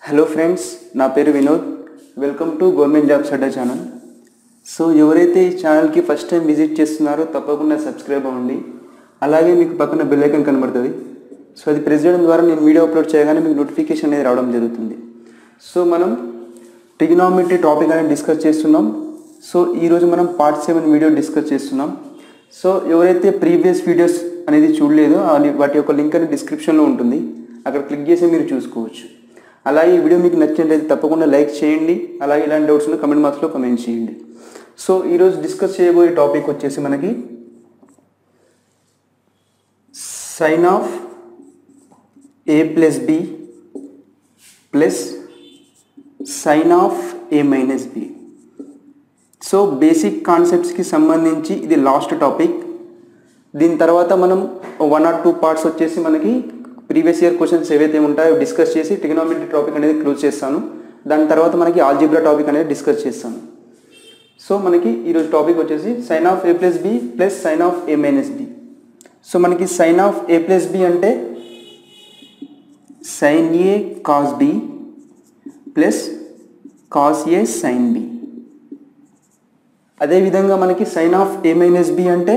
hello friends నా పేరు Vinod welcome to government jobs Adda channel so ఎవరైతే ఈ ఛానల్కి ఫస్ట్ టైం విజిట్ చేస్తున్నారో తప్పకుండా సబ్స్క్రైబ్ అవ్వండి అలాగే మీకు పక్కన బెల్ ఐకాన్ కనబడుతుంది సో అది ప్రెస్ చేయడం ద్వారా నేను వీడియో అప్లోడ్ చేయగానే మీకు నోటిఫికేషన్ అనేది రావడం జరుగుతుంది సో మనం ట్రిగ్నామెట్రీ టాపిక్ అనేది డిస్కస్ చేస్తున్నాం సో ఈరోజు మనం పార్ట్ సెవెన్ వీడియో డిస్కస్ చేస్తున్నాం సో ఎవరైతే ప్రీవియస్ వీడియోస్ అనేది చూడలేదో అది వాటి యొక్క లింక్ అనేది డిస్క్రిప్షన్లో ఉంటుంది అక్కడ క్లిక్ చేసి మీరు చూసుకోవచ్చు అలాగే ఈ వీడియో మీకు నచ్చినట్లయితే తప్పకుండా లైక్ చేయండి అలాగే ఇలాంటి డౌట్స్ కమెంట్ బాక్స్లో కమెంట్ చేయండి సో ఈరోజు డిస్కస్ చేయబోయే టాపిక్ వచ్చేసి మనకి sine of A plus B plus sine of A minus B so basic కాన్సెప్ట్స్కి సంబంధించి ఇది లాస్ట్ టాపిక్ దీని తర్వాత మనం వన్ ఆర్ టూ పార్ట్స్ వచ్చేసి మనకి ప్రీవియస్ ఇయర్ క్వశ్చన్స్ ఏవైతే ఉంటాయో డిస్కస్ చేసి ట్రిగనోమెట్రీ టాపిక్ అనేది క్లోజ్ చేస్తాను దాని తర్వాత మనకి ఆల్జిబ్రా టాపిక్ అనేది డిస్కస్ చేస్తాను సో మనకి ఈరోజు టాపిక్ వచ్చేసి sine of A plus B plus sine of A minus B so మనకి sine of A plus B అంటే sine A cos B plus cos A sine B అదేవిధంగా మనకి sine of A minus B అంటే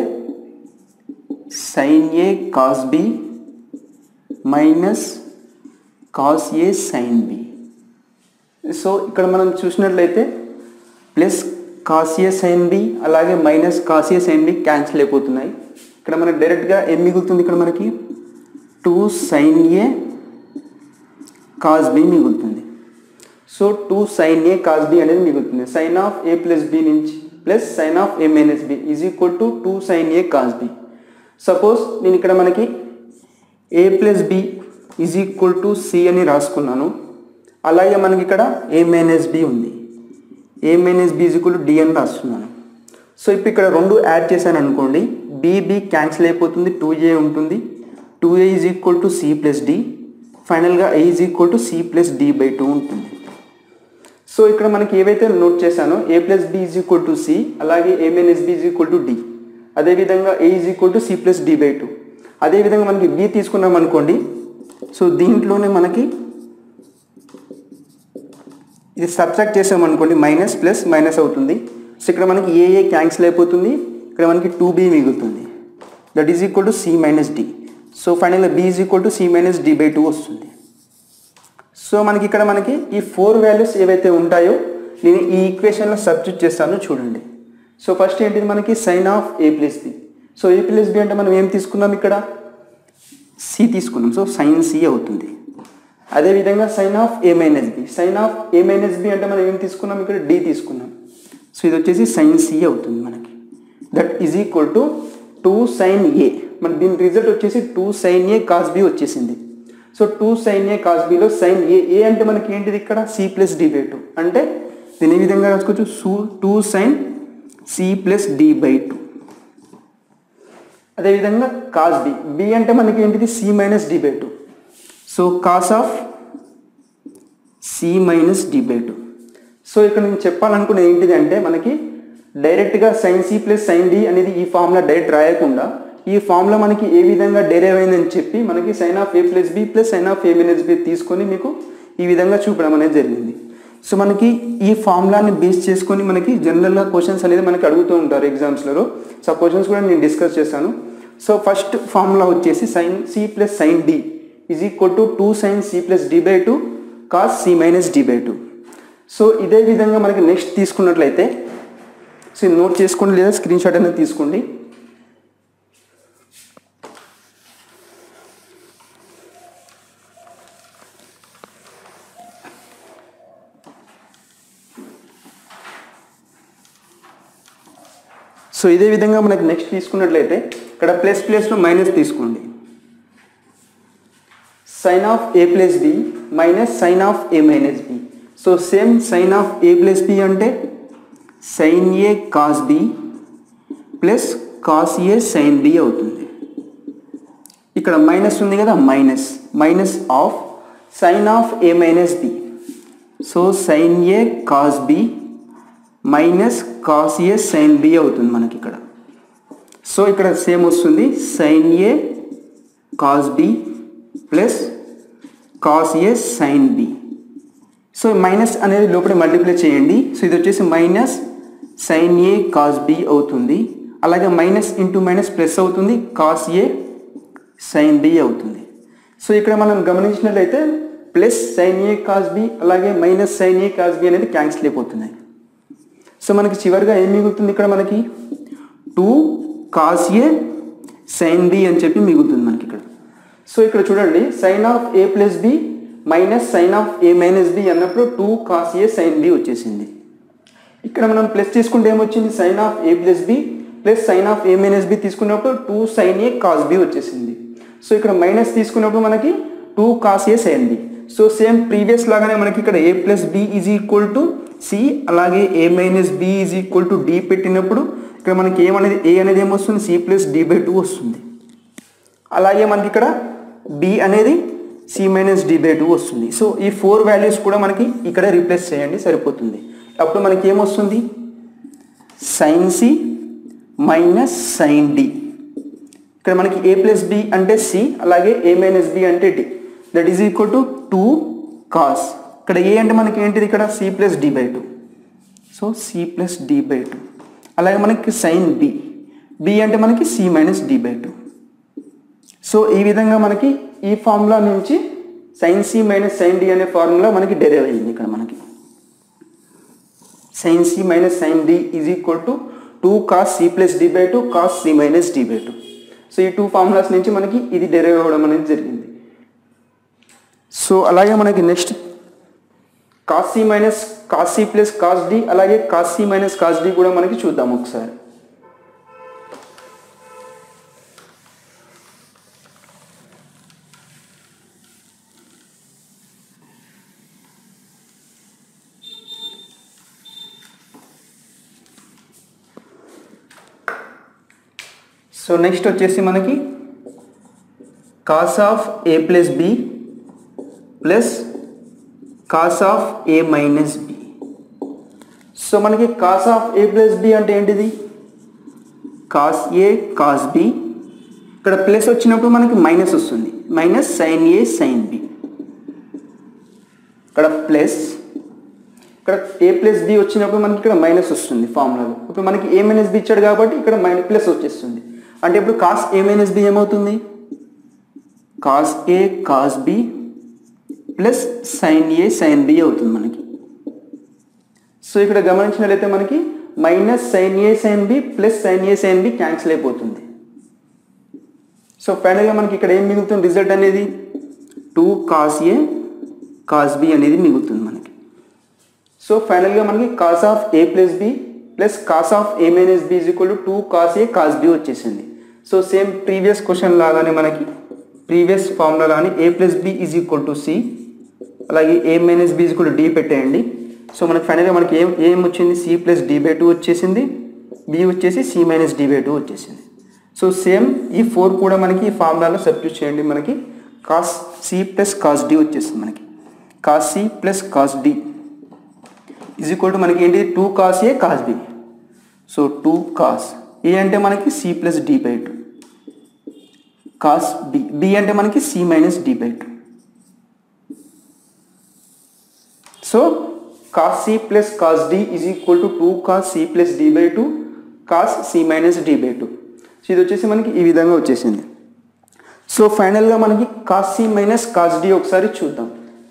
sine A cos B minus cos A sine B so ఇక్కడ మనం చూసినట్లయితే plus cos A sine B అలాగే minus cos A sine B cancel అయిపోతున్నాయి ఇక్కడ మనకి డైరెక్ట్గా ఏం మిగులుతుంది ఇక్కడ మనకి two sine A cos B మిగులుతుంది so two sine A cos B అనేది మిగులుతుంది sine of A plus B నుంచి plus sine of A minus B is equal to two sine A cos B suppose నేను ఇక్కడ మనకి A plus B is equal to C అని రాసుకున్నాను అలాగే మనకి ఇక్కడ ఏ మైనస్ బి ఉంది A minus B is equal to D అని రాస్తున్నాను సో ఇప్పుడు ఇక్కడ రెండు యాడ్ చేశాను అనుకోండి బి క్యాన్సిల్ అయిపోతుంది టూ ఏ ఉంటుంది two A is equal to C plus D ఫైనల్గా A is equal to C plus D by two ఉంటుంది సో ఇక్కడ మనకి ఏవైతే నోట్ చేశానో A plus B is equal to C అలాగే A minus B is equal to D అదేవిధంగా A is equal to C plus D by two అదేవిధంగా మనకి B తీసుకున్నాం అనుకోండి సో దీంట్లోనే మనకి ఇది సబ్ట్రాక్ట్ చేసామనుకోండి మైనస్ ప్లస్ మైనస్ అవుతుంది సో ఇక్కడ మనకి ఏ ఏ క్యాన్సిల్ అయిపోతుంది ఇక్కడ మనకి టూ బి మిగులుతుంది that is equal to C minus D so ఫైనల్గా B is equal to C minus D by two వస్తుంది సో మనకి ఇక్కడ మనకి ఈ ఫోర్ వాల్యూస్ ఏవైతే ఉంటాయో నేను ఈ ఈక్వేషన్లో సబ్స్టిట్యూట్ చేస్తాను చూడండి సో ఫస్ట్ ఏంటిది మనకి sine of A plus B so A plus B అంటే మనం ఏం తీసుకున్నాం ఇక్కడ సి తీసుకున్నాం సో సైన్ సి అవుతుంది అదేవిధంగా sine of A minus B sine of A minus B అంటే మనం ఏం తీసుకున్నాం ఇక్కడ డి తీసుకున్నాం సో ఇది వచ్చేసి సైన్ సి అవుతుంది మనకి that is equal to two sine A మన దీని రిజల్ట్ వచ్చేసి two sine A cos B వచ్చేసింది so two sine A cos బిలో సైన్ ఏ ఏ అంటే మనకి ఏంటిది ఇక్కడ C plus D by two అంటే దీని ఏ విధంగా రాసుకోవచ్చు so two sine C plus D by two అదేవిధంగా కాస్ బి బి అంటే మనకి ఏంటిది C minus D by two so cos of C minus D by two so ఇక్కడ నేను చెప్పాలనుకునేది ఏంటిది అంటే మనకి డైరెక్ట్గా sine C plus sine D అనేది ఈ ఫార్ములా డైరెక్ట్ రాయకుండా ఈ ఫార్ములా మనకి ఏ విధంగా డెరైవ్ అయిందని చెప్పి మనకి sine of A plus B plus sine of A minus B తీసుకొని మీకు ఈ విధంగా చూపడం అనేది జరిగింది సో మనకి ఈ ఫార్ములాని బేస్ చేసుకొని మనకి జనరల్గా క్వశ్చన్స్ అనేది మనకి అడుగుతూ ఉంటారు ఎగ్జామ్స్లో సో క్వశ్చన్స్ కూడా నేను డిస్కస్ చేస్తాను సో ఫస్ట్ ఫార్ములా వచ్చేసి sine C plus sine D is equal to two sine C plus D by two cos C minus D by two so ఇదే విధంగా మనకి నెక్స్ట్ తీసుకున్నట్లయితే సో నోట్ చేసుకోండి లేదా స్క్రీన్ షాట్ అనేది తీసుకోండి సో ఇదే విధంగా మనకి నెక్స్ట్ తీసుకున్నట్లయితే ఇక్కడ ప్లస్ ప్లస్లో మైనస్ తీసుకోండి sine of A plus B minus sine of A minus B so same sign of A plus B అంటే sine A cos B plus cos A sine B అవుతుంది ఇక్కడ మైనస్ ఉంది కదా minus minus of sine of A minus B so sine A cos B minus cos A sine B అవుతుంది మనకి ఇక్కడ so ఇక్కడ same వస్తుంది sine A cos B plus cos A sine B so minus అనేది లోపల multiply చేయండి so ఇది వచ్చేసి minus sine A cos B అవుతుంది అలాగే మైనస్ ఇంటూ మైనస్ ప్లస్ అవుతుంది కాస్ ఏ సైన్ బి అవుతుంది సో ఇక్కడ మనం గమనించినట్లయితే plus sine A cos B అలాగే minus sine A cos B అనేది క్యాన్సిల్ అయిపోతున్నాయి సో మనకి చివరిగా ఏం మిగులుతుంది ఇక్కడ మనకి two cos A sine B అని చెప్పి మిగులుతుంది మనకి ఇక్కడ సో ఇక్కడ చూడండి sine of A plus B minus sine of A minus B అన్నప్పుడు two cos A sine B వచ్చేసింది ఇక్కడ మనం ప్లస్ తీసుకుంటే ఏమొచ్చింది sine of A plus B plus sine of A minus B తీసుకున్నప్పుడు two sine A cos B వచ్చేసింది so ఇక్కడ minus తీసుకున్నప్పుడు మనకి two cos A sine B so same previous లాగానే మనకి ఇక్కడ A plus B is equal to C అలాగే A minus B is equal to D పెట్టినప్పుడు ఇక్కడ మనకి ఏమనేది ఏ అనేది ఏమొస్తుంది C plus D by two వస్తుంది అలాగే మనకి ఇక్కడ బి అనేది C minus D by two వస్తుంది సో ఈ ఫోర్ వాల్యూస్ కూడా మనకి ఇక్కడ రీప్లేస్ చేయండి సరిపోతుంది అప్పుడు మనకి ఏమొస్తుంది sine C minus sine D ఇక్కడ మనకి ఏ ప్లస్ బి అంటే సి అలాగే ఏ మైనస్ బి అంటే D that is equal to two cos ఇక్కడ ఏ అంటే మనకి ఏంటిది ఇక్కడ C plus D by two so C plus D by two అలాగే మనకి సైన్ బి బి అంటే మనకి C minus D by two so ఈ విధంగా మనకి ఈ ఫార్ములా నుంచి sine C minus sine D అనే ఫార్ములా మనకి డెరైవ్ అయింది ఇక్కడ మనకి sine C minus sine D is equal to two cos C plus D by two cos C minus D by two so ఈ టూ ఫార్ములాస్ నుంచి మనకి ఇది derive అవ్వడం అనేది జరిగింది సో అలాగే మనకి next cos C minus cos C plus cos D అలాగే cos C minus cos D కూడా మనకి చూద్దాం ఒకసారి సో నెక్స్ట్ వచ్చేసి మనకి cos of A plus B plus cos of A minus B so మనకి cos of A plus B అంటే ఏంటిది కాస్ ఏ కాస్ బి ఇక్కడ ప్లస్ వచ్చినప్పుడు మనకి మైనస్ వస్తుంది మైనస్ సైన్ ఏ సైన్ బి ఇక్కడ ప్లస్ ఇక్కడ ఏ ప్లస్ బి వచ్చినప్పుడు మనకి ఇక్కడ మైనస్ వస్తుంది ఫార్ములాలో ఇప్పుడు మనకి ఏ మైనస్ బి ఇచ్చాడు కాబట్టి ఇక్కడ మైనస్ ప్లస్ వచ్చేస్తుంది అంటే ఇప్పుడు కాస్ ఏ మైనస్ బి ఏమవుతుంది కాస్ ఏ కాస్ బి ప్లస్ సైన్ ఏ సైన్ బి అవుతుంది మనకి సో ఇక్కడ గమనించినట్లయితే మనకి మైనస్ సైన్ ఏ సైన్ బి ప్లస్ సైన్ ఏ సైన్ బి క్యాన్సిల్ అయిపోతుంది సో ఫైనల్గా మనకి ఇక్కడ ఏం మిగులుతుంది రిజల్ట్ అనేది టూ కాస్ ఏ కాస్ బి అనేది మిగులుతుంది మనకి సో ఫైనల్గా మనకి cos of A plus B plus cos of A minus B is equal to two cos A cos B వచ్చేసింది సో సేమ్ ప్రీవియస్ క్వశ్చన్ లాగానే మనకి ప్రీవియస్ ఫార్ములా లాగానే A plus B is equal to C అలాగే A minus B is equal to D పెట్టేయండి so మనకి ఫైనల్గా మనకి ఏం ఏం వచ్చింది C plus D by two వచ్చేసింది బి వచ్చేసి C minus D by two వచ్చేసింది సో సేమ్ ఈ ఫోర్ కూడా మనకి ఈ ఫార్ములాలో సబ్స్టిట్యూట్ చేయండి మనకి cos C plus cos D వచ్చేస్తుంది మనకి cos C plus cos d is equal to మనకి ఏంటి టూ కాస్ ఏ cos b so two cos ఏ అంటే మనకి c plus D by two cos B B అంటే మనకి C minus D by two so cos C plus cos d is equal to two cos C plus D by two cos C minus D by two so ఇది వచ్చేసి మనకి ఈ విధంగా వచ్చేసింది so ఫైనల్గా మనకి cos C minus cos d ఒకసారి చూద్దాం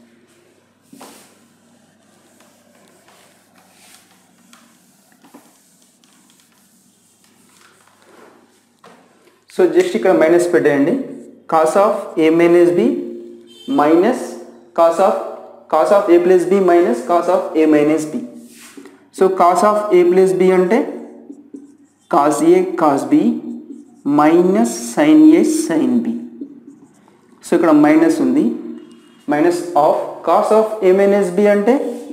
సో జస్ట్ ఇక్కడ మైనస్ పెట్టేయండి cos of A minus b minus cos of cos of A plus B minus cos of A minus B so cos of A plus B అంటే cos ఏ cos B minus sine ఏ sine B so ఇక్కడ minus ఉంది minus of cos of A minus B అంటే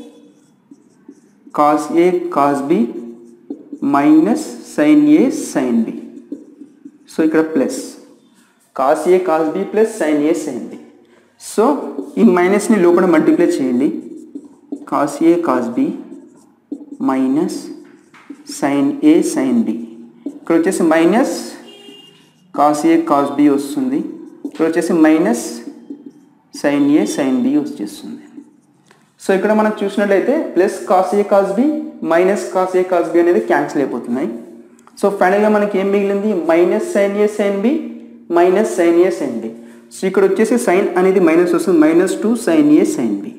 cos ఏ cos B minus sine ఏ sine B so ఇక్కడ plus cos ఏ cos B plus sine ఏ sine B so ఈ మైనస్ని లోపల multiply చేయండి cos ఏ cos B minus sine ఏ sine B ఇక్కడ వచ్చేసి minus cos ఏ cos b వస్తుంది ఇక్కడ వచ్చేసి మైనస్ సైన్ ఏ సైన్ బి వచ్చేస్తుంది సో ఇక్కడ మనం చూసినట్లయితే ప్లస్ కాస్ ఏ కాస్ బి మైనస్ కాస్ ఏ కాస్ బి అనేది క్యాన్సిల్ అయిపోతున్నాయి సో ఫైనల్గా మనకి ఏం మిగిలింది మైనస్ సైన్ ఏ సైన్ బి మైనస్ సైన్ ఏ సైన్ బి సో ఇక్కడ వచ్చేసి సైన్ అనేది మైనస్ వస్తుంది మైనస్ టూ సైన్ ఏ సైన్ బి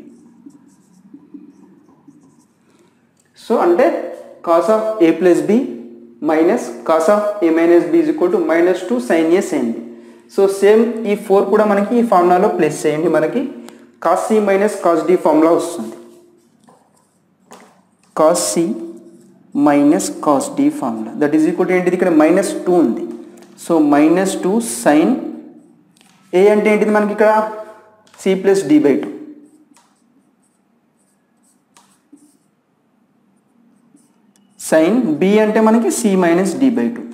సో అంటే cos of A plus B minus cos of A minus B is equal to minus two sine A sine B so same ఈ four కూడా మనకి ఈ ఫార్ములాలో plus చేయండి మనకి cos C minus cos d formula వస్తుంది cos C minus cos d formula that is equal to ఏంటిది ఇక్కడ మైనస్ టూ ఉంది so minus two sine a అంటే ఏంటిది మనకి ఇక్కడ C plus D by two sine b అంటే మనకి C minus D by two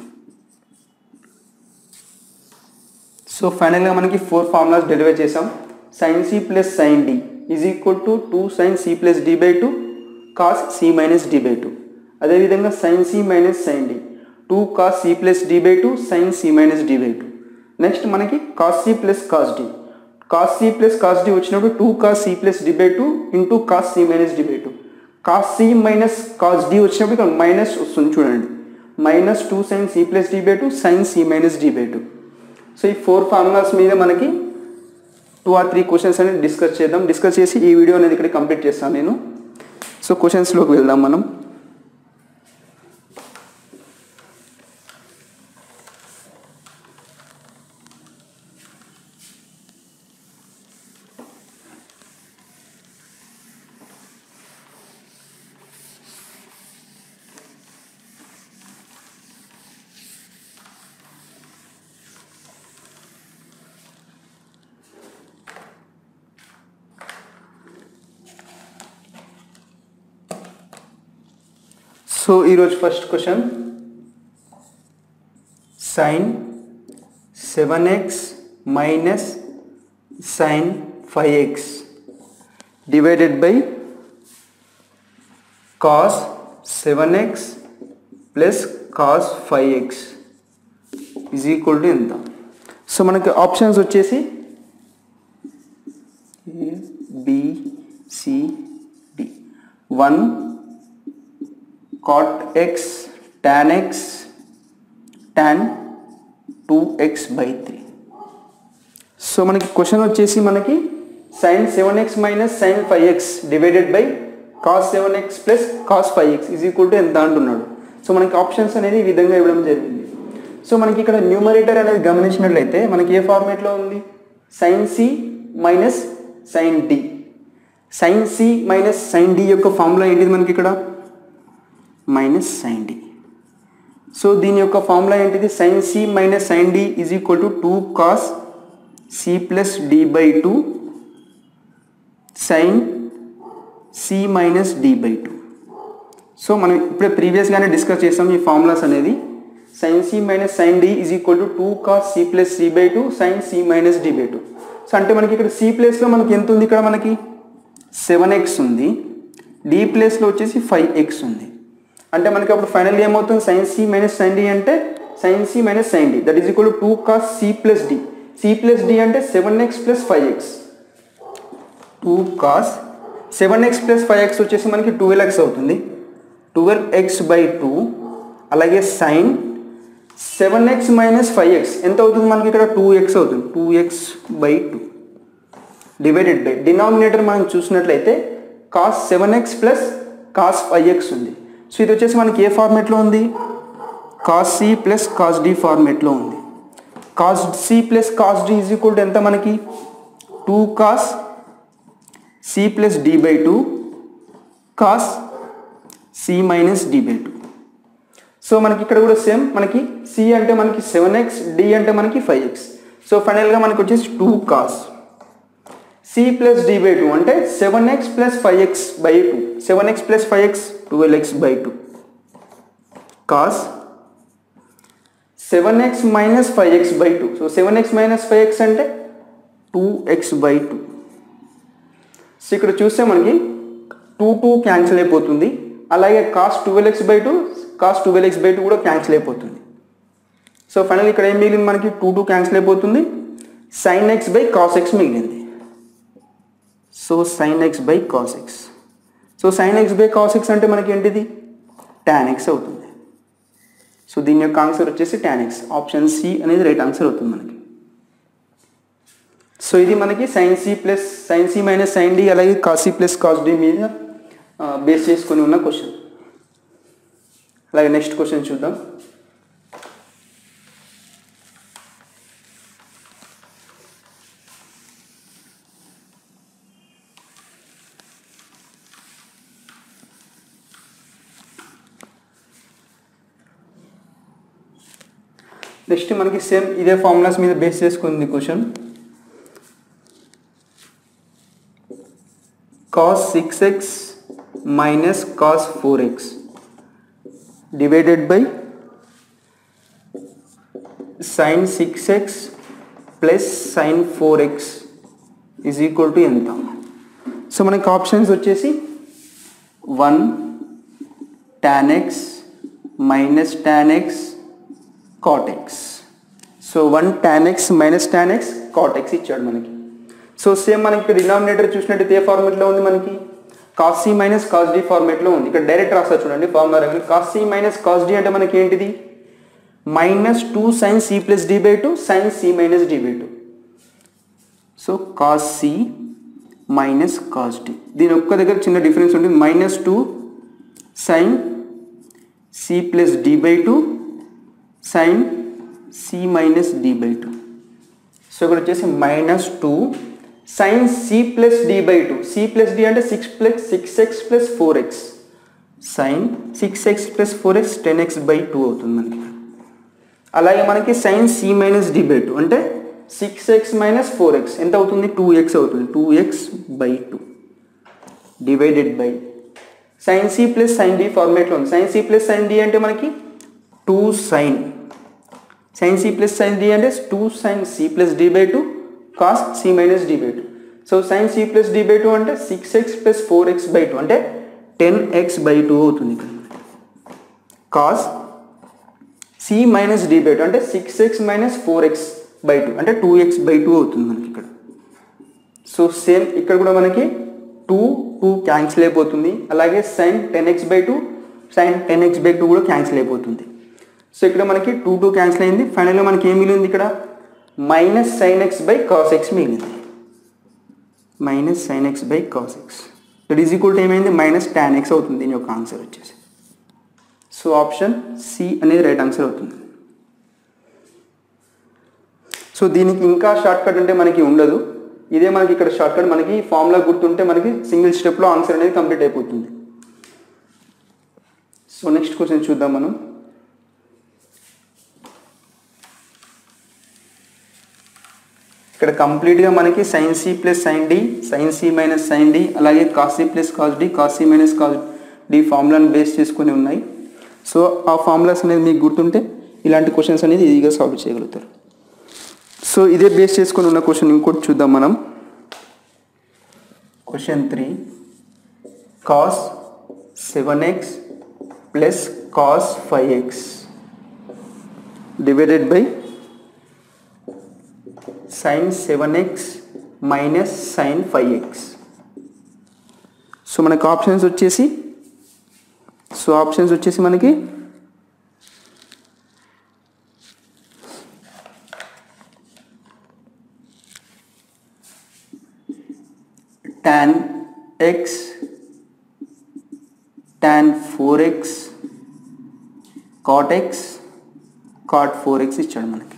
so ఫైనల్గా మనకి ఫోర్ ఫార్ములాస్ డెలివర్ చేసాం sine C plus sine D is equal to two sine C plus D by two cos C minus D by two అదేవిధంగా sine C minus sine d two cos C plus D by two sine C minus D by two next మనకి cos C plus cos d cos C plus cos d వచ్చినప్పుడు two cos C plus D by two into cos C minus D by two cos C minus cos d వచ్చినప్పుడు ఇక్కడ minus వస్తుంది చూడండి minus two sine C plus D by two sine C minus D by two so ఈ four formulas మీద మనకి two or three questions అనేది discuss చేద్దాం discuss చేసి ఈ వీడియో అనేది ఇక్కడ కంప్లీట్ చేస్తాను నేను సో క్వశ్చన్స్లోకి వెళ్దాం మనం సో ఈరోజు first question sine seven x minus sine five x divided by cos seven x plus cos five x is equal to ఎంత సో మనకి ఆప్షన్స్ వచ్చేసి B C D one cot x tan x tan 2x by three so మనకి question వచ్చేసి మనకి sine seven x minus sine five x divided by cos seven x plus cos five x is equal to ఎంత అంటున్నాడు so మనకి options అనేది ఈ విధంగా ఇవ్వడం జరిగింది సో మనకి ఇక్కడ న్యూమరేటర్ అనేది గమనించినట్లయితే మనకి ఏ ఫార్మేట్లో ఉంది sine C minus sine D sine C minus sine d యొక్క ఫార్ములా ఏంటిది మనకి ఇక్కడ మైనస్ సైన్ డి సో దీని యొక్క ఫార్ములా ఏంటిది sine C minus sine D is equal to two cos C plus D by two sine C minus D by two so మనం ఇప్పుడే ప్రీవియస్గానే డిస్కస్ చేస్తాం ఈ ఫార్ములాస్ అనేది sine C minus sine D is equal to two cos C plus c by two sine C minus D by two so అంటే మనకి ఇక్కడ C ప్లేస్లో మనకి ఎంత ఉంది ఇక్కడ మనకి సెవెన్ ఎక్స్ ఉంది డి ప్లేస్లో వచ్చేసి ఫైవ్ ఎక్స్ ఉంది అంటే మనకి అప్పుడు ఫైనల్ ఏమవుతుంది sine C minus sine d అంటే sine C minus sine d that is equal to two cos C plus d c plus d అంటే seven x plus five x two cos seven x plus five x వచ్చేసి మనకి twelve x అవుతుంది twelve x by two అలాగే sine seven x minus five x ఎంత అవుతుంది మనకి ఇక్కడ two x అవుతుంది two x by two divided by denominator మనం చూసినట్లయితే cos seven x plus cos five x ఉంది సో ఇది వచ్చేసి మనకి ఏ ఫార్మేట్లో ఉంది cos C plus cos d ఫార్మేట్లో ఉంది cos C plus cos d is equal to ఎంత మనకి two cos C plus D by two cos C minus D by two so మనకి ఇక్కడ కూడా సేమ్ మనకి సి అంటే మనకి సెవెన్ ఎక్స్ డి అంటే మనకి ఫైవ్ ఎక్స్ సో ఫైనల్గా మనకి వచ్చేసి two cos C plus D by two అంటే seven x plus five x by two seven x plus five x twelve x by two cos seven x minus five x by two so seven x minus five x అంటే two x by two so ఇక్కడ చూస్తే మనకి two two cancel అయిపోతుంది అలాగే cos twelve x by two cos twelve x by two కూడా cancel అయిపోతుంది so final ఇక్కడ ఏం మిగిలింది మనకి టూ టూ క్యాన్సిల్ అయిపోతుంది sine x by cos x మిగిలింది so sine x by cos x so sine x by cos x అంటే మనకి ఏంటిది టాన్ ఎక్స్ అవుతుంది సో దీని యొక్క ఆన్సర్ వచ్చేసి టాన్ ఎక్స్ ఆప్షన్ సి అనేది రైట్ ఆన్సర్ అవుతుంది మనకి సో ఇది మనకి sine C plus sine C minus sine d అలాగే cos C plus cos d మీద బేస్ చేసుకొని ఉన్న క్వశ్చన్ అలాగే నెక్స్ట్ క్వశ్చన్ చూద్దాం నెక్స్ట్ మనకి సేమ్ ఇదే ఫార్ములాస్ మీద బేస్ చేసుకుంది question cos six x minus cos four x divided by sine six x plus sine four x is equal to ఎంత సో మనకి ఆప్షన్స్ వచ్చేసి one tan x minus tan x cot x so one tan x minus tan x cot x ఇచ్చాడు మనకి so same మనకి ఇక్కడ denominator చూసినట్టయితే ఏ ఫార్మేట్లో ఉంది మనకి cos C minus cos d ఫార్మేట్లో ఉంది ఇక్కడ డైరెక్ట్ రాస్తా చూడండి formula regular cos C minus cos D అంటే మనకి ఏంటిది minus two sine C plus D by two sine C minus D by two so cos C minus cos d దీని ఒక్క దగ్గర చిన్న డిఫరెన్స్ ఉంటుంది minus two sine C plus D by two sine C minus D by two so ఇక్కడ వచ్చేసి minus two sine C plus D by two c plus d అంటే six plus six x plus four x sine six x plus four x ten x by two అవుతుంది మనకి అలాగే మనకి sine C minus D by two అంటే six x minus four x ఎంత అవుతుంది two x అవుతుంది two x by two divided by sine C plus sine d ఫార్మేట్లో ఉంది sine C plus sine d అంటే మనకి two sine sine C plus sine d అంటే two sine C plus D by two cos C minus D by two so sine C plus D by two అంటే six x plus four x by two అంటే ten x by two అవుతుంది ఇక్కడ cos C minus D by two అంటే six x minus four x by two అంటే two x by two అవుతుంది మనకి ఇక్కడ so same ఇక్కడ కూడా మనకి టూ టూ క్యాన్సిల్ అయిపోతుంది అలాగే sine ten x by two sine ten x by two కూడా క్యాన్సిల్ అయిపోతుంది సో ఇక్కడ మనకి టూ టూ క్యాన్సిల్ అయింది ఫైనల్గా మనకి ఏం మిగిలింది ఇక్కడ minus sine x by cos x మిగిలింది minus sine x by cos x that is equal to ఏమైంది మైనస్ టాన్ ఎక్స్ అవుతుంది దీని యొక్క ఆన్సర్ వచ్చేసి సో ఆప్షన్ సి అనేది రైట్ ఆన్సర్ అవుతుంది సో దీనికి ఇంకా షార్ట్ కట్ అంటే మనకి ఉండదు ఇదే మనకి ఇక్కడ షార్ట్ కట్ మనకి ఫార్ములా గుర్తుంటే మనకి సింగిల్ స్టెప్లో ఆన్సర్ అనేది కంప్లీట్ అయిపోతుంది సో నెక్స్ట్ క్వశ్చన్ చూద్దాం మనం ఇక్కడ కంప్లీట్గా మనకి sine C plus sine D sine C minus sine d అలాగే cos C plus cos d cos C minus cos D ఫార్ములాని బేస్ చేసుకొని ఉన్నాయి సో ఆ ఫార్ములాస్ అనేది మీకు గుర్తుంటే ఇలాంటి క్వశ్చన్స్ అనేది ఈజీగా సాల్వ్ చేయగలుగుతారు సో ఇదే బేస్ చేసుకొని ఉన్న క్వశ్చన్ ఇంకోటి చూద్దాం మనం question three cos seven x plus cos five x divided by sine seven x minus sine five x so మనకు ఆప్షన్స్ వచ్చేసి సో ఆప్షన్స్ వచ్చేసి మనకి tan x tan 4x cot x cot 4x ఇచ్చాడు మనకి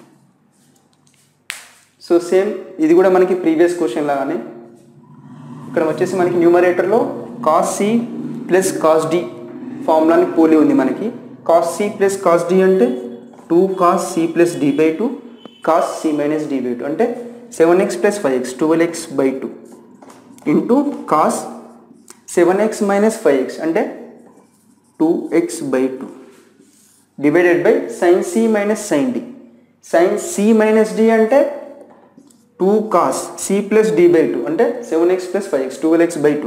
so same ఇది కూడా మనకి previous question లాగానే ఇక్కడ వచ్చేసి మనకి న్యూమరేటర్లో cos C plus cos D ఫార్ములాని పోలి ఉంది మనకి cos C plus cos D అంటే two cos C plus D by two cos C minus D by two అంటే seven x plus five x twelve x by two into cos seven x minus five x అంటే two x by two divided by sine C minus sine D sine C minus D అంటే two cos C plus D by two అంటే seven x plus five x twelve x by two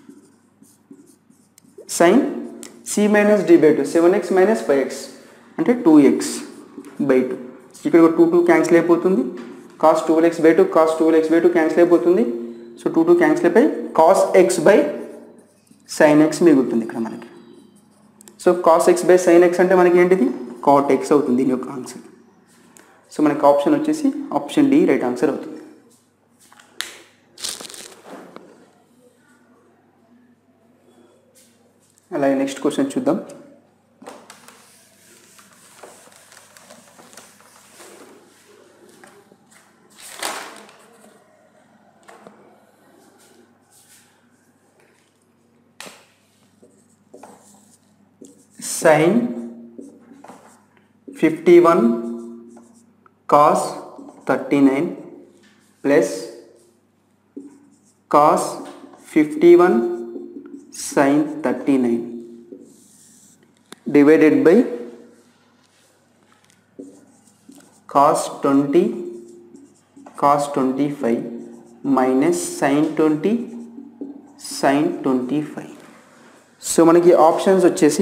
sine C minus D by two seven x minus five x అంటే two x by two ఇక్కడ two two cancel అయిపోతుంది cos twelve x by two cos twelve x by two cancel అయిపోతుంది so two two cancel అయిపోయి cos x by sine x మిగులుతుంది ఇక్కడ మనకి so cos x by sine x అంటే మనకి ఏంటిది కాట్ ఎక్స్ అవుతుంది దీని యొక్క ఆన్సర్ సో మనకి ఆప్షన్ వచ్చేసి ఆప్షన్ డి రైట్ ఆన్సర్ అవుతుంది అలాగే నెక్స్ట్ క్వశ్చన్ చూద్దాం sine fifty one cos thirty nine plus cos fifty one sine thirty nine divided by cos twenty cos twenty five minus sine twenty sine twenty five so మనకి options వచ్చేసి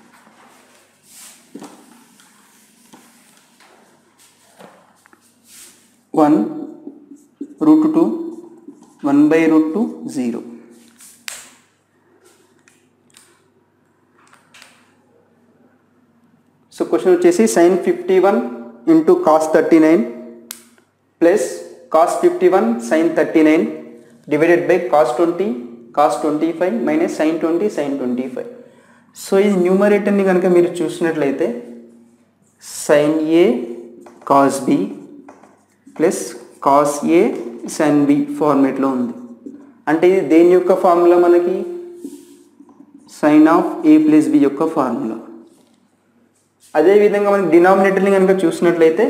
one root two one by root two zero so question వచ్చేసి sine fifty one into cos thirty nine plus cos fifty one sine thirty nine divided by cos twenty cos twenty five minus sine twenty sine twenty five so ఈ న్యూమరేటర్ని కనుక మీరు చూసినట్లయితే sine A cos B plus cos A sine B ఫార్మేట్లో ఉంది అంటే ఇది దేని యొక్క ఫార్ములా మనకి sine of A plus B యొక్క ఫార్ములా అదేవిధంగా మనకి డినామినేటర్ని కనుక చూసినట్లయితే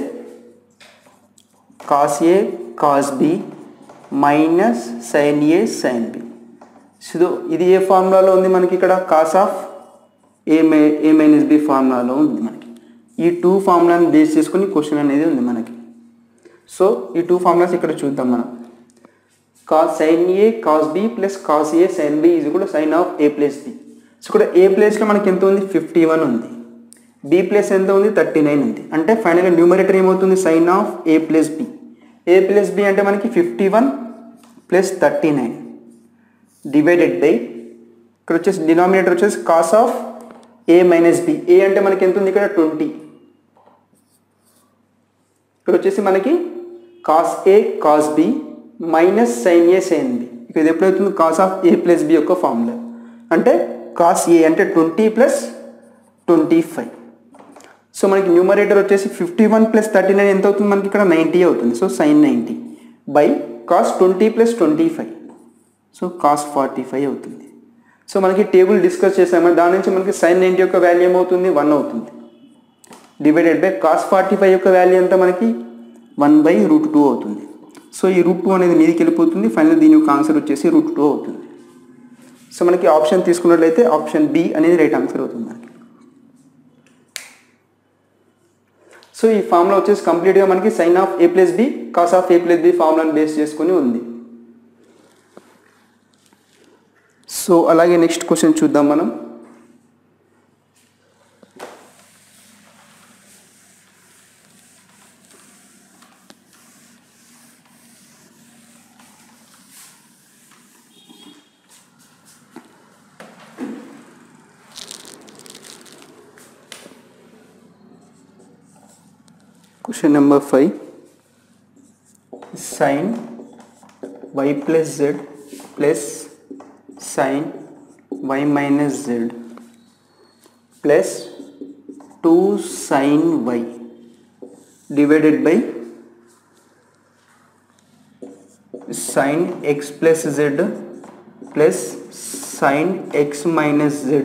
కాస్ ఏ కాస్ బి మైనస్ సైన్ ఏ సైన్ బి సో ఇది ఏ ఫార్ములాలో ఉంది మనకి ఇక్కడ cos of A May A minus B ఫార్ములాలో ఉంది మనకి ఈ టూ ఫార్ములాని బేస్ చేసుకుని క్వశ్చన్ అనేది ఉంది మనకి సో ఈ టూ ఫార్ములాస్ ఇక్కడ చూద్దాం మనం cos sine A cos B plus cos A sine B ఇది కూడా sine of A plus B so ఇక్కడ ఏ ప్లేస్లో మనకి ఎంత ఉంది ఫిఫ్టీ వన్ ఉంది బి ప్లస్ ఎంత ఉంది థర్టీ నైన్ ఉంది అంటే ఫైనల్గా న్యూమరేటర్ ఏమవుతుంది sine of A plus B A plus B అంటే మనకి fifty one plus thirty nine divided by ఇక్కడ వచ్చేసి డినామినేటర్ వచ్చేసి cos of A minus B A అంటే మనకి ఎంత ఉంది ఇక్కడ ట్వంటీ ఇక్కడ వచ్చేసి మనకి కాస్ ఏ కాస్ బి మైనస్ సైన్ ఏ సైన్ బి ఇక్కడ ఇది ఎప్పుడవుతుంది cos of A plus B యొక్క ఫార్ములా అంటే కాస్ ఏ అంటే twenty plus twenty five so మనకి న్యూమరేటర్ వచ్చేసి fifty one plus thirty nine ఎంత అవుతుంది మనకి ఇక్కడ నైంటీ అవుతుంది so sine ninety by cos twenty plus twenty five so cos forty five అవుతుంది సో మనకి టేబుల్ డిస్కస్ చేసాము దాని నుంచి మనకి సైన్ నైంటీ యొక్క వాల్యూ ఏమవుతుంది వన్ అవుతుంది divided by cos forty five యొక్క వాల్యూ ఎంత మనకి వన్ బై రూట్ టూ అవుతుంది సో ఈ రూట్ టూ అనేది మీదికి వెళ్ళిపోతుంది ఫైనల్ దీని యొక్క ఆన్సర్ వచ్చేసి రూట్ టూ అవుతుంది సో మనకి ఆప్షన్ తీసుకున్నట్లయితే ఆప్షన్ బి అనేది రైట్ ఆన్సర్ అవుతుంది మనకి సో ఈ ఫార్ములా వచ్చేసి కంప్లీట్గా మనకి sine of A plus B cos of A plus B ఫార్ములాని బేస్ చేసుకొని ఉంది సో అలాగే నెక్స్ట్ క్వశ్చన్ చూద్దాం మనం Question number 5 sin y plus z plus sin y minus z plus 2 sin y divided by sin x plus z plus sin x minus z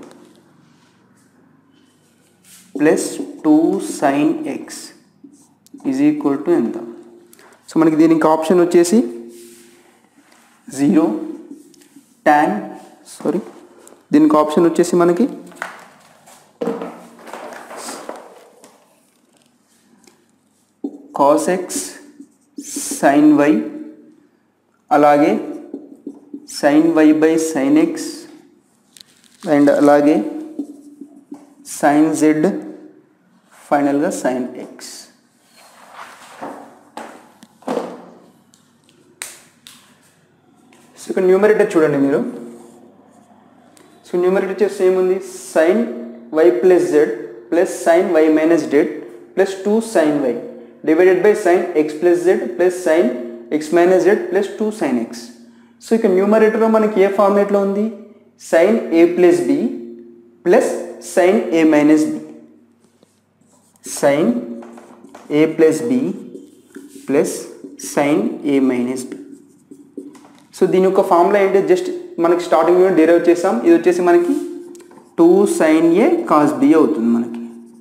plus two sine x is equal to ఎంత so మనకి దీనికి option వచ్చేసి zero tan sorry దీనికి option వచ్చేసి మనకి cos x sine y అలాగే sine y by sine x and అలాగే sine z ఫైనల్గా సైన్ ఎక్స్ సో ఇక్కడ న్యూమరేటర్ చూడండి మీరు సో న్యూమరేటర్ వచ్చేసి ఏముంది sine y plus z plus sine y minus z plus two sine y divided by sine x plus z plus sign x minus z plus two sine x so ఇక న్యూమరేటర్లో మనకి ఏ ఫార్మేట్లో ఉంది sine A plus B plus sine A minus B sine A plus B plus sine A minus B so దీని యొక్క formula ఏంటి just మనకి స్టార్టింగ్ డెరైవ్ చేసాం ఇది వచ్చేసి మనకి two sine A cos B అవుతుంది మనకి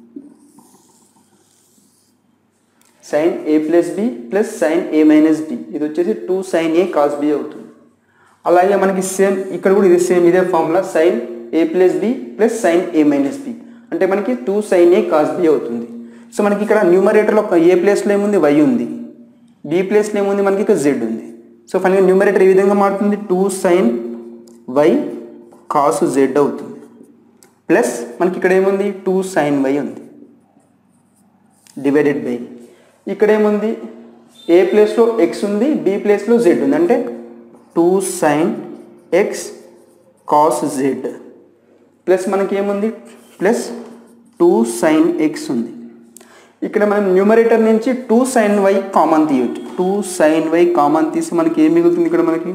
sine A plus B plus sine A minus B ఇది వచ్చేసి two sine A cos B అవుతుంది అలాగే మనకి సేమ్ ఇక్కడ కూడా ఇది సేమ్ ఇదే formula sine A plus B plus sine A minus B అంటే మనకి two sine A cos B అవుతుంది సో మనకి ఇక్కడ న్యూమరేటర్లో ఒక ఏ ప్లేస్లో ఏముంది వై ఉంది బి ప్లేస్లో ఏముంది మనకి ఇక్కడ జెడ్ ఉంది సో ఫైనల్గా న్యూమరేటర్ ఏ విధంగా మారుతుంది two sine y cos z అవుతుంది ప్లస్ మనకి ఇక్కడ ఏముంది టూ సైన్ వై ఉంది డివైడెడ్ బై ఇక్కడ ఏముంది ఏ ప్లేస్లో ఎక్స్ ఉంది బి ప్లేస్లో జెడ్ ఉంది అంటే two sine x cos z plus మనకి ఏముంది ప్లస్ టూ సైన్ ఎక్స్ ఉంది ఇక్కడ మనం న్యూమరేటర్ నుంచి టూ సైన్ వై కామన్ తీయొచ్చు టూ సైన్ వై కామన్ తీసి మనకి ఏం మిగులుతుంది ఇక్కడ మనకి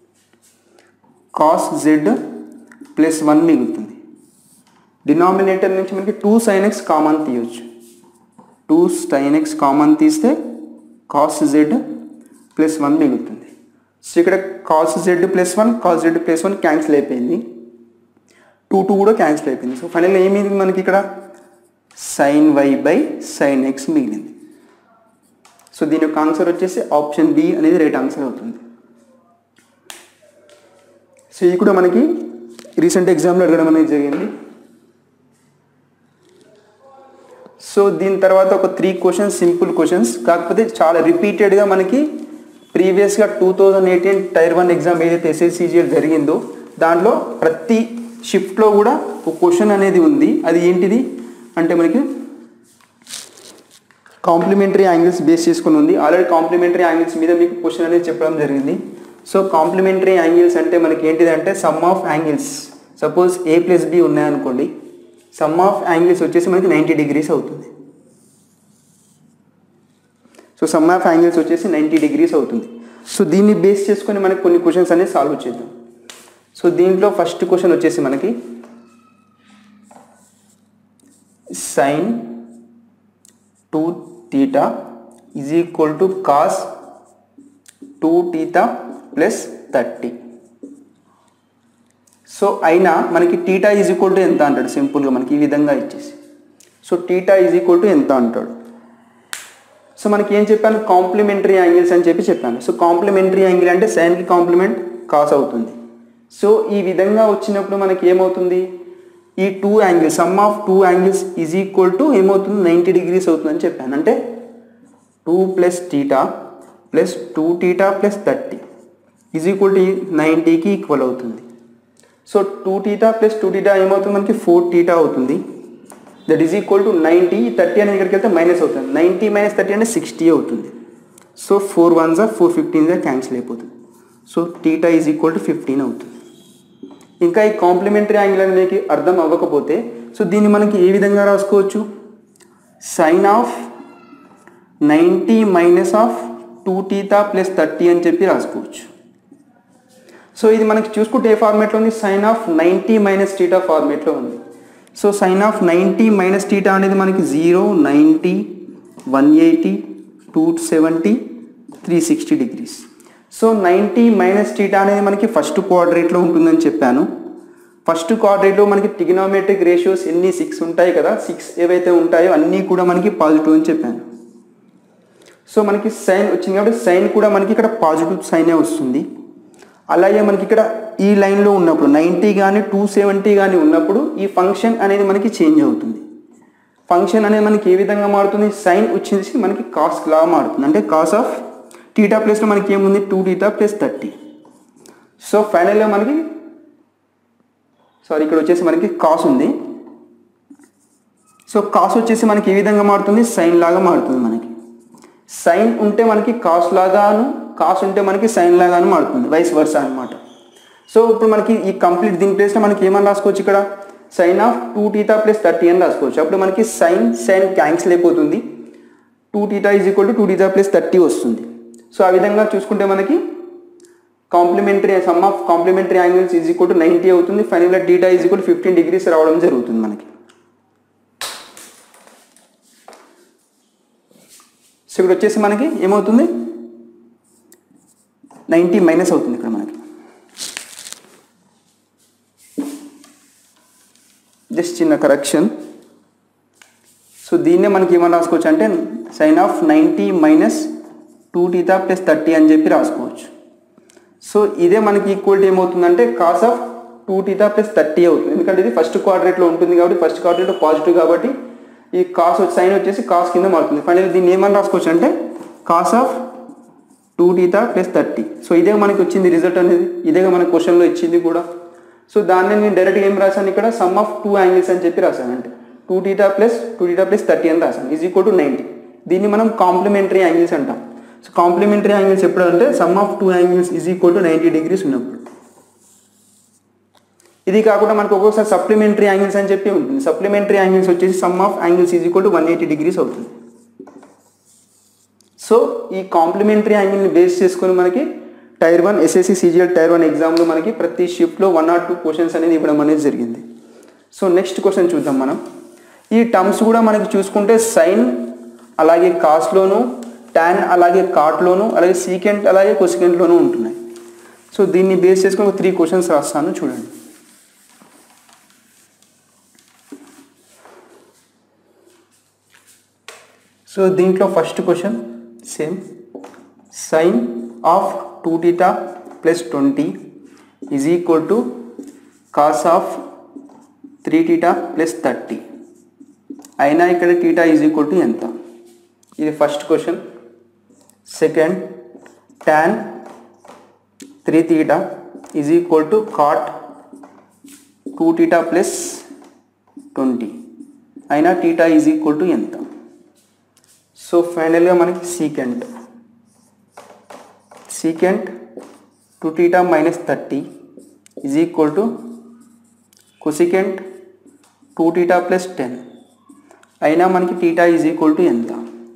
కాస్ జెడ్ ప్లస్ వన్ మిగులుతుంది డినామినేటర్ నుంచి మనకి టూ సైన్ ఎక్స్ కామన్ తీయొచ్చు టూ సైన్ ఎక్స్ కామన్ తీస్తే కాస్ జెడ్ ప్లస్ వన్ మిగులుతుంది సో ఇక్కడ cos z plus one cos z plus one cancel అయిపోయింది టూ టూ కూడా క్యాన్సిల్ అయిపోయింది సో ఫైనల్గా ఏమి మనకి ఇక్కడ sine y by sine x మిగిలింది సో దీని యొక్క ఆన్సర్ వచ్చేసి ఆప్షన్ బి అనేది రైట్ ఆన్సర్ అవుతుంది సో ఇది కూడా మనకి రీసెంట్ ఎగ్జామ్లో అడగడం అనేది జరిగింది సో దీని తర్వాత ఒక త్రీ క్వశ్చన్స్ సింపుల్ క్వశ్చన్స్ కాకపోతే చాలా రిపీటెడ్గా మనకి ప్రీవియస్గా two thousand eighteen tier one exam ఏదైతే ఎస్ఎస్సిజిఎల్ జరిగిందో దాంట్లో ప్రతి షిఫ్ట్లో కూడా ఒక క్వశ్చన్ అనేది ఉంది అది ఏంటిది అంటే మనకి కాంప్లిమెంటరీ యాంగిల్స్ బేస్ చేసుకుని ఉంది ఆల్రెడీ కాంప్లిమెంటరీ యాంగిల్స్ మీద మీకు క్వశ్చన్ అనేది చెప్పడం జరిగింది సో కాంప్లిమెంటరీ యాంగిల్స్ అంటే మనకి ఏంటిది అంటే sum of angles suppose A plus B ఉన్నాయనుకోండి సమ్ ఆఫ్ యాంగిల్స్ వచ్చేసి మనకి నైంటీ డిగ్రీస్ అవుతుంది సో సమ్ ఆఫ్ యాంగిల్స్ వచ్చేసి నైంటీ డిగ్రీస్ అవుతుంది సో దీన్ని బేస్ చేసుకొని మనకి కొన్ని క్వశ్చన్స్ అనేది సాల్వ్ చేద్దాం సో దీంట్లో ఫస్ట్ క్వశ్చన్ వచ్చేసి మనకి sine two theta is equal to cos two theta plus thirty so అయినా మనకి టీటా ఈజ్ ఈక్వల్ టు ఎంత అంటాడు సింపుల్గా మనకి ఈ విధంగా ఇచ్చేసి so theta is equal to ఎంత అంటాడు సో మనకి ఏం చెప్పాను కాంప్లిమెంటరీ యాంగిల్స్ అని చెప్పి చెప్పాను సో కాంప్లిమెంటరీ యాంగిల్ అంటే సైన్కి కాంప్లిమెంట్ కాస్ అవుతుంది సో ఈ విధంగా వచ్చినప్పుడు మనకి ఏమవుతుంది ఈ two angles sum of two angles is equal to ఏమవుతుంది నైంటీ డిగ్రీస్ అవుతుందని చెప్పాను అంటే two plus theta plus two theta plus thirty is equal to నైంటీకి ఈక్వల్ అవుతుంది so two theta plus two theta ఏమవుతుంది మనకి ఫోర్ టీటా అవుతుంది that is equal to ninety thirty అనేది ఇక్కడికి వెళ్తే మైనస్ అవుతుంది నైంటీ మైనస్ థర్టీ అంటే సిక్స్టీ అవుతుంది సో ఫోర్ వన్ జా ఫోర్ ఫిఫ్టీన్ జా క్యాన్సిల్ అయిపోతుంది so theta is equal to fifteen అవుతుంది ఇంకా ఈ కాంప్లిమెంటరీ యాంగిల్ అనేది అర్థం అవ్వకపోతే సో దీన్ని మనకి ఏ విధంగా రాసుకోవచ్చు sine of ninety minus of two theta plus thirty అని చెప్పి రాసుకోవచ్చు సో ఇది మనకి చూసుకుంటే ఏ ఫార్మేట్లో ఉంది sine of ninety minus theta ఫార్మేట్లో ఉంది so sine of ninety minus theta అనేది మనకి zero ninety one eighty two seventy three sixty degrees so ninety minus theta అనేది మనకి ఫస్ట్ క్వాడ్రేట్లో ఉంటుందని చెప్పాను ఫస్ట్ క్వాడ్రేట్లో మనకి టిగినోమెట్రిక్ రేషియోస్ ఎన్ని సిక్స్ ఉంటాయి కదా సిక్స్ ఏవైతే ఉంటాయో అన్నీ కూడా మనకి పాజిటివ్ అని చెప్పాను సో మనకి సైన్ వచ్చింది కాబట్టి సైన్ కూడా మనకి ఇక్కడ పాజిటివ్ సైనే వస్తుంది అలాగే మనకి ఇక్కడ ఈ లైన్లో ఉన్నప్పుడు నైంటీ కానీ టూ సెవెంటీ కానీ ఉన్నప్పుడు ఈ ఫంక్షన్ అనేది మనకి చేంజ్ అవుతుంది ఫంక్షన్ అనేది మనకి ఏ విధంగా మారుతుంది సైన్ వచ్చేసి మనకి కాస్ లా మారుతుంది అంటే కాస్ ఆఫ్ టీటా ప్లస్లో మనకి ఏముంది two theta plus thirty so ఫైనల్గా మనకి సారీ ఇక్కడ వచ్చేసి మనకి కాస్ ఉంది సో కాస్ వచ్చేసి మనకి ఏ విధంగా మారుతుంది సైన్ లాగా మారుతుంది మనకి సైన్ ఉంటే మనకి కాస్ లాగాను కాస్ ఉంటే మనకి సైన్ లాగానే మారుతుంది వైస్ వర్స అనమాట సో ఇప్పుడు మనకి ఈ కంప్లీట్ దీని ప్లేస్లో మనకి ఏమని రాసుకోవచ్చు ఇక్కడ sine of two theta plus thirty అని రాసుకోవచ్చు అప్పుడు మనకి సైన్ సైన్ క్యాన్సిల్ అయిపోతుంది two theta is equal to two theta plus thirty వస్తుంది సో ఆ విధంగా చూసుకుంటే మనకి complementary sum of complementary angles is equal to ninety అవుతుంది ఫైనల్గా theta is equal fifteen degrees రావడం జరుగుతుంది మనకి సో ఇక్కడ వచ్చేసి మనకి ఏమవుతుంది నైంటీ మైనస్ అవుతుంది ఇక్కడ మనకి జస్ట్ చిన్న కరెక్షన్ సో దీన్నే మనకి ఏమని రాసుకోవచ్చు అంటే sine of ninety minus two theta plus thirty అని చెప్పి రాసుకోవచ్చు సో ఇదే మనకి ఈక్వల్ ఏమవుతుందంటే cos of two theta plus thirty అవుతుంది ఎందుకంటే ఇది ఫస్ట్ క్వాడ్రేట్లో ఉంటుంది కాబట్టి ఫస్ట్ క్వాడ్రేట్లో పాజిటివ్ కాబట్టి ఈ కాస్ సైన్ వచ్చేసి కాస్ కింద మారుతుంది ఫైనల్ దీన్ని ఏమని రాసుకోవచ్చు అంటే cos of two theta plus thirty so ఇదే మనకి వచ్చింది రిజల్ట్ అనేది ఇదే మన క్వశ్చన్లో ఇచ్చింది కూడా సో దాన్ని నేను డైరెక్ట్గా ఏం రాశాను ఇక్కడ సమ్ ఆఫ్ టూ యాంగిల్స్ అని చెప్పి రాశాను అంటే two theta plus two theta plus thirty అని రాశాను ఈజ్ ఈక్వల్ టు నైంటీ దీన్ని మనం కాంప్లిమెంటరీ యాంగిల్స్ అంటాం సో కాంప్లిమెంటరీ యాంగిల్స్ ఎప్పుడు అంటే sum of two angles is equal to ninety degrees ఉన్నప్పుడు ఇది కాకుండా మనకు ఒక్కొక్కసారి సప్లిమెంటరీ యాంగిల్స్ అని చెప్పి ఉంటుంది సప్లిమెంటరీ యాంగిల్స్ వచ్చేసి sum of angles is equal to one eighty degrees అవుతుంది సో ఈ కాంప్లిమెంటరీ యాంగిల్ని బేస్ చేసుకొని మనకి tier one SSC CGL tier one ఎగ్జామ్లో మనకి ప్రతి షిఫ్ట్లో వన్ ఆర్ టూ క్వశ్చన్స్ అనేది ఇవ్వడం అనేది జరిగింది సో నెక్స్ట్ క్వశ్చన్ చూద్దాం మనం ఈ టర్మ్స్ కూడా మనకి చూసుకుంటే సైన్ అలాగే కాస్లోను ట్యాన్ అలాగే కాట్లోను అలాగే సీకెంట్ అలాగే కొసికెంట్లోనూ ఉంటున్నాయి సో దీన్ని బేస్ చేసుకొని ఒక త్రీ క్వశ్చన్స్ రాస్తాను చూడండి సో దీంట్లో first question same sign of two theta plus twenty is equal to cos of three theta plus thirty అయినా ఇక్కడ టీటా ఈజ్ ఈక్వల్ టు ఎంత ఇది first question second tan three theta is equal to cot two theta plus twenty అయినా theta is equal to ఎంత so ఫైనల్గా మనకి secant secant two theta minus thirty is equal to cosecant two theta plus ten అయినా మనకి theta is equal to ఎంత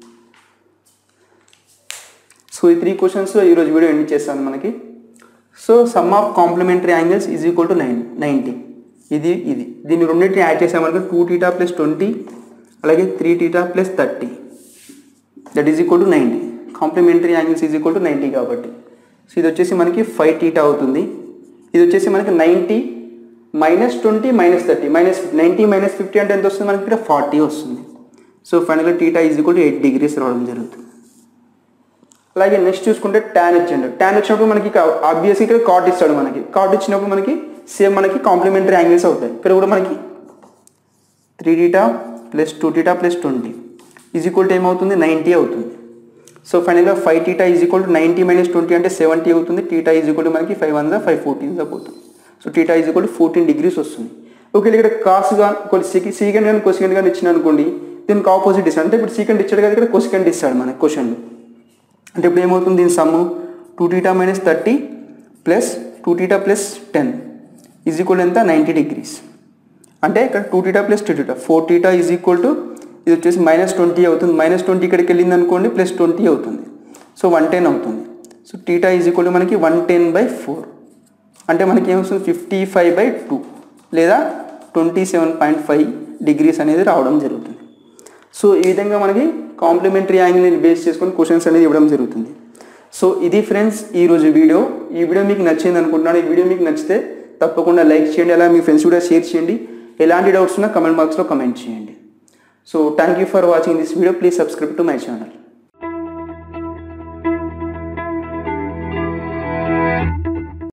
so ఈ three questions ఈరోజు video end చేస్తాను మనకి so sum of complementary angles is equal to nine ninety ఇది ఇది దీన్ని రెండింటిని యాడ్ చేసామనుకో టూ టీటా ప్లస్ ట్వంటీ అలాగే three theta plus thirty that is equal to ninety complementary angles is equal to ninety కాబట్టి so ఇది వచ్చేసి మనకి ఫైవ్ టీటా అవుతుంది ఇది వచ్చేసి మనకి ninety minus twenty minus thirty minus ninety minus fifty అంటే ఎంత వస్తుంది మనకి ఇక్కడ ఫార్టీ వస్తుంది సో ఫైనల్గా theta is equal to eight degrees రావడం జరుగుతుంది అలాగే నెక్స్ట్ చూసుకుంటే ట్యాన్ ఇచ్చిండు ట్యాన్ వచ్చినప్పుడు మనకి ఆబ్వియస్ ఇక్కడ కాట్ ఇస్తాడు మనకి కాట్ ఇచ్చినప్పుడు మనకి సేమ్ మనకి కాంప్లిమెంటరీ యాంగిల్స్ అవుతాయి ఇక్కడ కూడా మనకి three theta plus two theta plus twenty is equal to ఏమవుతుంది నైంటీ అవుతుంది సో ఫైనల్గా five theta is equal to ninety minus twenty అంటే సెవెంటీ అవుతుంది టీటా ఈజ్ ఈక్వల్ టు మనకి ఫైవ్ వన్ ఫైవ్ ఫోర్టీన్ పోతుంది so theta is equal to fourteen degrees వస్తుంది okay ఇక్కడ కాస్గా కొన్ని సీకెండ్ కానీ కొసికెండ్ కానీ ఇచ్చిన అనుకోండి దీనికి ఆపోజిట్ ఇస్తాడు అంటే ఇప్పుడు సీకెండ్ ఇచ్చాడు కదా ఇక్కడ కొసికెండ్ ఇస్తాడు మనకి క్వశ్చన్లో అంటే ఇప్పుడు ఏమవుతుంది దీని sum two theta minus thirty plus two theta plus ten is equal ఎంత నైంటీ డిగ్రీస్ అంటే ఇక్కడ two theta plus two theta four theta is equal to ఇది వచ్చేసి మైనస్ ట్వంటీ అవుతుంది మైనస్ ట్వంటీ ఇక్కడికి వెళ్ళింది అనుకోండి ప్లస్ ట్వంటీ అవుతుంది సో వన్ టెన్ అవుతుంది so theta is equal to మనకి వన్ టెన్ బై ఫోర్ అంటే మనకి ఏమొస్తుంది ఫిఫ్టీ ఫైవ్ బై టూ లేదా twenty seven point five degrees అనేది రావడం జరుగుతుంది సో ఈ విధంగా మనకి కాంప్లిమెంటరీ యాంగిల్ని బేస్ చేసుకొని క్వశ్చన్స్ అనేది ఇవ్వడం జరుగుతుంది సో ఇది ఫ్రెండ్స్ ఈరోజు వీడియో ఈ వీడియో మీకు నచ్చింది అనుకుంటున్నాను ఈ వీడియో మీకు నచ్చితే తప్పకుండా లైక్ చేయండి అలా మీ ఫ్రెండ్స్ కూడా షేర్ చేయండి ఎలాంటి డౌట్స్ ఉన్నా కమెంట్ బాక్స్లో కమెంట్ చేయండి so thank you for watching this video please subscribe to my channel